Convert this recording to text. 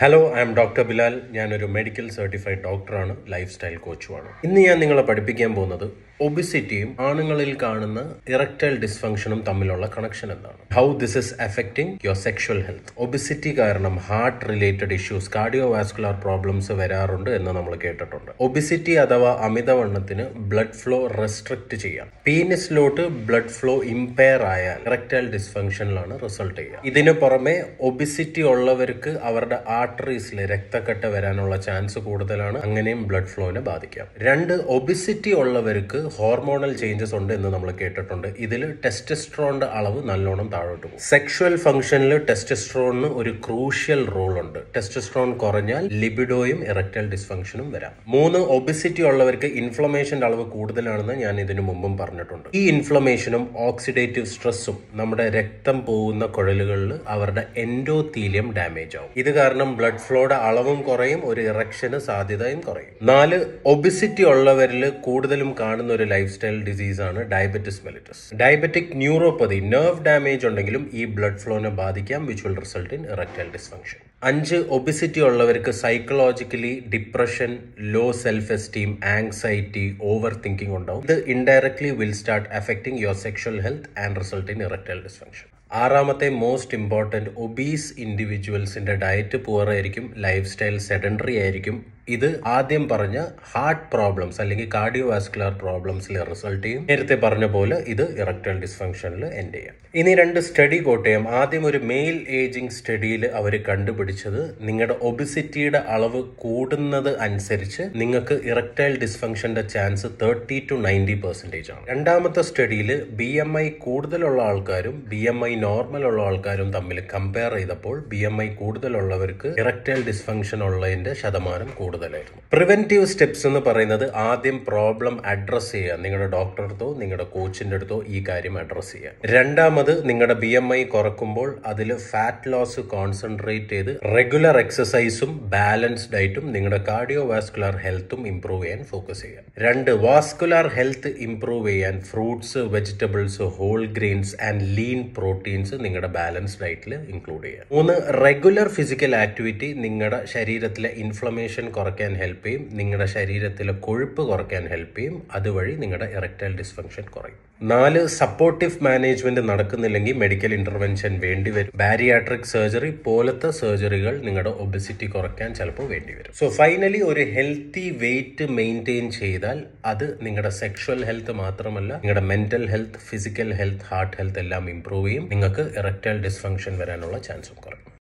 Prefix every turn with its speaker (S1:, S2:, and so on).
S1: hello I am doctor Bilal ഞാനൊരു medical certified ഡോക്ടറാണ് lifestyle കോച്ചുമാണ് ഇന്ന് ഞാൻ നിങ്ങളെ പഠിപ്പിക്കാൻ പോകുന്നത് ഒബിസിറ്റിയും ആണുങ്ങളിൽ കാണുന്ന ഇറക്ടൈൽ ഡിസ്ഫങ്ഷനും തമ്മിലുള്ള കണക്ഷൻ എന്താണ് how this is affecting your sexual health obesity കാരണം heart related issues cardiovascular problems വരാറുണ്ട് എന്ന് നമ്മൾ കേട്ടിട്ടുണ്ട് ഒബിസിറ്റി അഥവാ അമിതവണ്ണത്തിന് ബ്ലഡ് ഫ്ലോ റെസ്ട്രിക്ട് ചെയ്യാം പീനിസിലോട്ട് ബ്ലഡ് ഫ്ലോ ഇമ്പയർ ആയാൽ ഇറക്ടൈൽ ഡിസ്ഫങ്ഷനിലാണ് റിസൾട്ട് ചെയ്യുക ഇതിന് പുറമെ ഒബിസിറ്റി ഉള്ളവർക്ക് അവരുടെ ആർട്ടറീസിൽ രക്തക്കട്ട വരാനുള്ള ചാൻസ് കൂടുതലാണ് അങ്ങനെയും ബ്ലഡ് ഫ്ലോനെ ബാധിക്കാം രണ്ട് ഒബിസിറ്റി ഉള്ളവർക്ക് ഹോർമോണൽ ചേഞ്ചസ് ഉണ്ട് എന്ന് നമ്മൾ കേട്ടിട്ടുണ്ട് ഇതിൽ ടെസ്റ്റസ്ട്രോണിന്റെ അളവ് നല്ലോണം താഴോട്ട് പോകും സെക്ഷുവൽ ഫംഗ്ഷനിൽ ടെസ്റ്റസ്ട്രോണിന് ഒരു ക്രൂഷ്യൽ റോൾ ഉണ്ട് ടെസ്റ്റസ്ട്രോൺ കുറഞ്ഞാൽ ലിബിഡോയും ഇറക്ടൽ ഡിസ്ഫങ്ഷനും വരാം മൂന്ന് ഒബിസിറ്റി ഉള്ളവർക്ക് ഇൻഫ്ലമേഷന്റെ അളവ് കൂടുതലാണെന്ന് ഞാൻ ഇതിനു മുമ്പും പറഞ്ഞിട്ടുണ്ട് ഈ ഇൻഫ്ലമേഷനും ഓക്സിഡേറ്റീവ് സ്ട്രെസ്സും നമ്മുടെ രക്തം പോകുന്ന കുഴലുകളിൽ അവരുടെ എൻഡോതീലിയം ഡാമേജ് ആവും ഇത് കാരണം ബ്ലഡ് ഫ്ലോയുടെ അളവും കുറയും ഒരു ഇറക്ഷന് സാധ്യതയും കുറയും നാല് ഒബിസിറ്റി ഉള്ളവരിൽ കൂടുതലും കാണുന്ന ഒരു ലൈഫ് സ്റ്റൈൽ ഡിസീസ് ആണ് diabetes mellitus diabetic neuropathy nerve damage ഉണ്ടെങ്കിലും ഈ ബ്ലഡ് ഫ്ലോനെ ബാധിക്കാം which will result in erectile dysfunction അഞ്ച് ഒബിസിറ്റി ഉള്ളവർക്ക് psychologically depression low self esteem anxiety overthinking ഉണ്ടാവും ഇത് indirectly will start affecting your sexual health and result in erectile dysfunction ആറാമത്തെ most important obese ഇൻഡിവിജ്വൽസിന്റെ diet poor ആയിരിക്കും lifestyle sedentary ആയിരിക്കും ഇത് ആദ്യം പറഞ്ഞ ഹാർട്ട് പ്രോബ്ലംസ് അല്ലെങ്കിൽ കാർഡിയോ വാസ്കുലർ പ്രോബ്ലംസിൽ റിസൾട്ട് ചെയ്യും നേരത്തെ പറഞ്ഞ പോലെ ഇത് ഇറക്ടൽ ഡിസ്ഫങ്ഷനിൽ എൻഡ് ചെയ്യാം ഇനി രണ്ട് സ്റ്റഡി കോട്ടയം ആദ്യം ഒരു മെയിൽ ഏജിംഗ് സ്റ്റഡിയിൽ അവർ കണ്ടുപിടിച്ചത് നിങ്ങളുടെ ഒബിസിറ്റിയുടെ അളവ് കൂടുന്നത് അനുസരിച്ച് നിങ്ങൾക്ക് ഇറക്ടൈൽ ഡിസ്ഫങ്ഷന്റെ chance thirty two ninety percentage ആണ് രണ്ടാമത്തെ സ്റ്റഡിയിൽ ബി എം ഐ കൂടുതലുള്ള ആൾക്കാരും ബി എം ഐ നോർമൽ ഉള്ള ആൾക്കാരും തമ്മിൽ കമ്പയർ ചെയ്തപ്പോൾ ബി എം ഐ കൂടുതലുള്ളവർക്ക് ഇറക്ടൈൽ ഡിസ്ഫങ്ഷൻ ഉള്ളതിന്റെ ശതമാനം കൂടുതലായിരുന്നു പ്രിവെന്റീവ് സ്റ്റെപ്സ് എന്ന് പറയുന്നത് ആദ്യം പ്രോബ്ലം അഡ്രസ് ചെയ്യുക നിങ്ങളുടെ ഡോക്ടറെ അടുത്തോ നിങ്ങളുടെ കോച്ചിന്റെ അടുത്തോ ഈ കാര്യം അഡ്രസ് ചെയ്യുക രണ്ടാമത് നിങ്ങളുടെ ബി എം ഐ കുറക്കുമ്പോൾ അതിൽ ഫാറ്റ് ലോസ് കോൺസെൻട്രേറ്റ് ചെയ്ത് റെഗുലർ എക്സസൈസും ബാലൻസ്ഡ് ഡയറ്റും നിങ്ങളുടെ കാർഡിയോ വാസ്കുലർ ഹെൽത്തും ഇംപ്രൂവ് ചെയ്യാൻ ഫോക്കസ് ചെയ്യുക രണ്ട് വാസ്കുലർ ഹെൽത്ത് ഇംപ്രൂവ് ചെയ്യാൻ fruits vegetables whole grains and lean proteins നിങ്ങളുടെ ബാലൻസ് ഡയറ്റിൽ ഇൻക്ലൂഡ് ചെയ്യുക മൂന്ന് റെഗുലർ ഫിസിക്കൽ ആക്ടിവിറ്റി നിങ്ങളുടെ ശരീരത്തിലെ ഇൻഫ്ലമേഷൻ കുറയ്ക്കാൻ ഹെൽപ്പ് ചെയ്യും നിങ്ങളുടെ ശരീരത്തിലെ കൊഴുപ്പ് കുറയ്ക്കാൻ ഹെൽപ്പ് ചെയ്യും അതുവഴി നിങ്ങളുടെ ഇറക്ടൈൽ ഡിസ്ഫങ്ഷൻ കുറയും നാല് സപ്പോർട്ടീവ് മാനേജ്മെന്റ് നടക്കുന്നില്ലെങ്കിൽ മെഡിക്കൽ ഇന്റർവെൻഷൻ വേണ്ടിവരും ബാരിയാട്രിക് സർജറി പോലത്തെ സർജറികൾ നിങ്ങളുടെ ഒബിസിറ്റി കുറയ്ക്കാൻ ചിലപ്പോൾ വേണ്ടിവരും സോ ഫൈനലി ഒരു ഹെൽത്തി വെയിറ്റ് മെയിൻറ്റെയിൻ ചെയ്താൽ അത് നിങ്ങളുടെ സെക്ഷൽ ഹെൽത്ത് മാത്രമല്ല നിങ്ങളുടെ mental health physical health heart health എല്ലാം ഇംപ്രൂവ് ചെയ്യും നിങ്ങൾക്ക് ഇറക്ടൈൽ ഡിസ്ഫങ്ഷൻ വരാനുള്ള ചാൻസും കുറയും